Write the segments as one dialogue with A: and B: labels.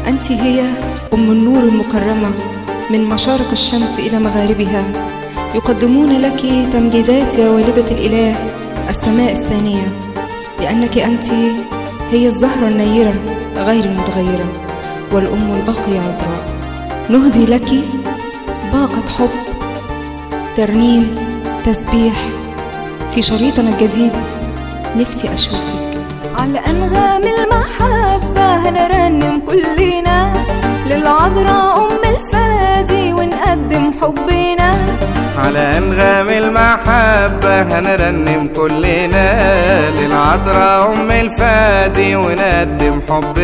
A: أنت هي أم النور المكرمة من مشارق الشمس إلى مغاربها يقدمون لك تمجيدات يا والدة الإله السماء الثانية لأنك أنت هي الزهرة النيرة غير المتغيرة والأم الباقية عذراء نهدي لك باقة حب ترنيم تسبيح في شريطنا الجديد نفسي أشوفك
B: على أنغام المحبة هنرنم كلنا للعذراء أم الفادي ونقدم حبنا
C: على أنغام المحبة هنرنم كلنا للعذراء أم الفادي ونقدم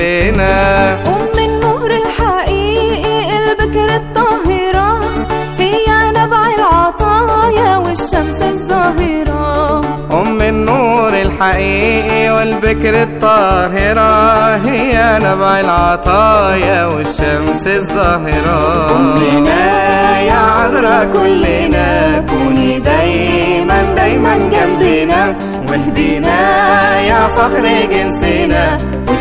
C: حبنا
B: أم النور الحقيقي البكر الطاهرة هي نبع العطايا والشمس الظاهرة
C: أم النور الحقيقي والبكر الطاهرة هي نبع العطايا والشمس الظاهرة أمنا يا عذراء كلنا كوني دايما دايما جنبنا واهدينا يا فخر جنسنا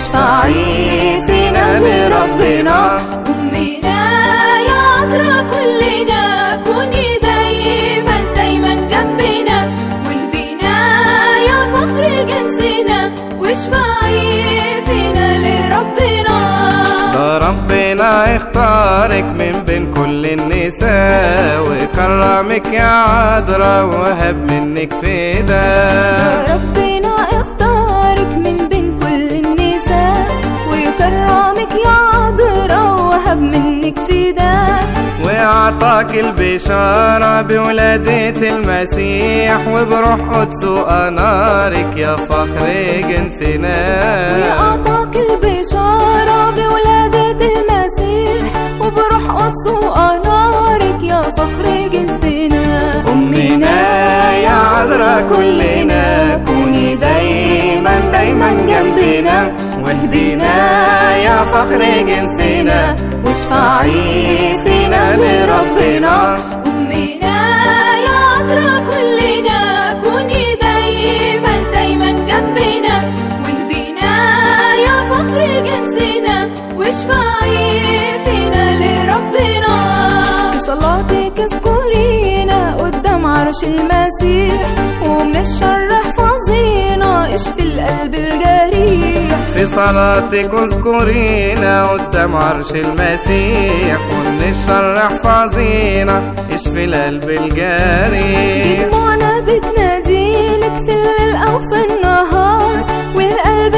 C: واشفعي فينا لربنا
B: أمنا يا عذراء كلنا كوني دايما دايما جنبنا واهدينا يا فخر جنسنا واشفعي فينا لربنا
C: ده ربنا اختارك من بين كل النساء وكرمك يا عذراء وهب منك فدا
B: ربنا اختارك من بين كل النساء ويكرمك يا عذراء وهب منك فداء
C: وأعطاك البشارة بولادة المسيح وبروح قدس أنارك يا فخر جنسنا
B: وأعطاك البشارة بولادة المسيح وبروح قدس وأنارك يا فخر جنسنا
C: أمنا يا عذراء كلنا كوني دايما دايما جنبنا واهدينا يا فخر جنسنا واشفعي فينا لربنا
B: أمنا يا عذراء كلنا كوني دايما دايما جنبنا واهدينا يا فخر جنسنا واشفعي فينا لربنا في صلاتك اذكرينا قدام عرش المسيح ومن الشر احفظينا اشفي القلب الجريح
C: في صلاتك اذكرينا قدام عرش المسيح ومن الشر احفظينا اشفي القلب الجريح
B: دموعنا بتناديلك في الليل أو في النهار والقلب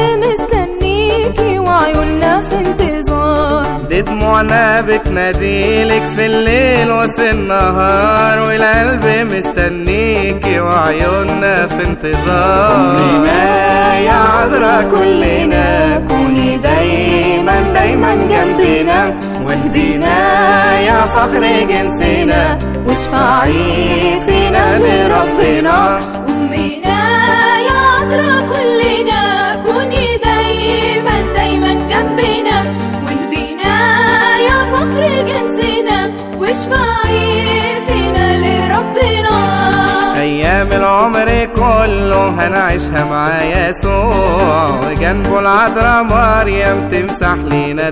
B: مستنيكي وعيوننا في انتظار
C: دي دموعنا بتناديلك في الليل وفي النهار والقلب مستنيكي وعيوننا في انتظار أمنا يا عذراء كلنا كوني دايما دايما جنبنا واهدينا يا فخر جنسنا واشفعي فينا لربنا
B: أمنا يا عذراء كلنا كوني دايما دايما جنبنا واهدينا يا فخر جنسنا واشفعي فينا لربنا
C: أيام العمر كله هنعيشها مع يسوع وجنبه العذراء مريم تمسح لينا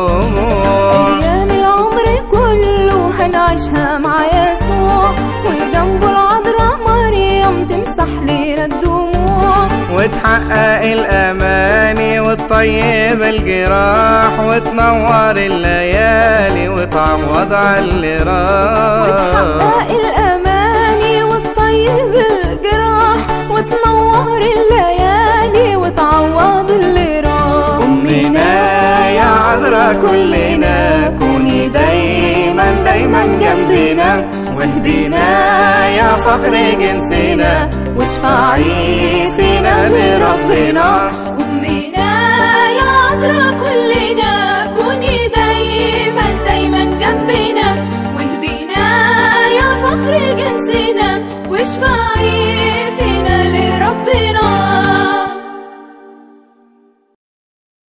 C: الدموع
B: أيام العمر كله هنعيشها مع يسوع وجنبه العذراء مريم تمسح لنا الدموع
C: وتحقق الأماني وتطيب الجراح وتنور الليالي وتعوض على اللي راح
B: وتحقق الأماني وتطيب الجراح وتنور الليالي وتعوض اللي راح
C: أمنا يا عذراء كلنا كوني دايما دايما جنبنا واهدينا يا فخر جنسنا واشفعي فينا لربنا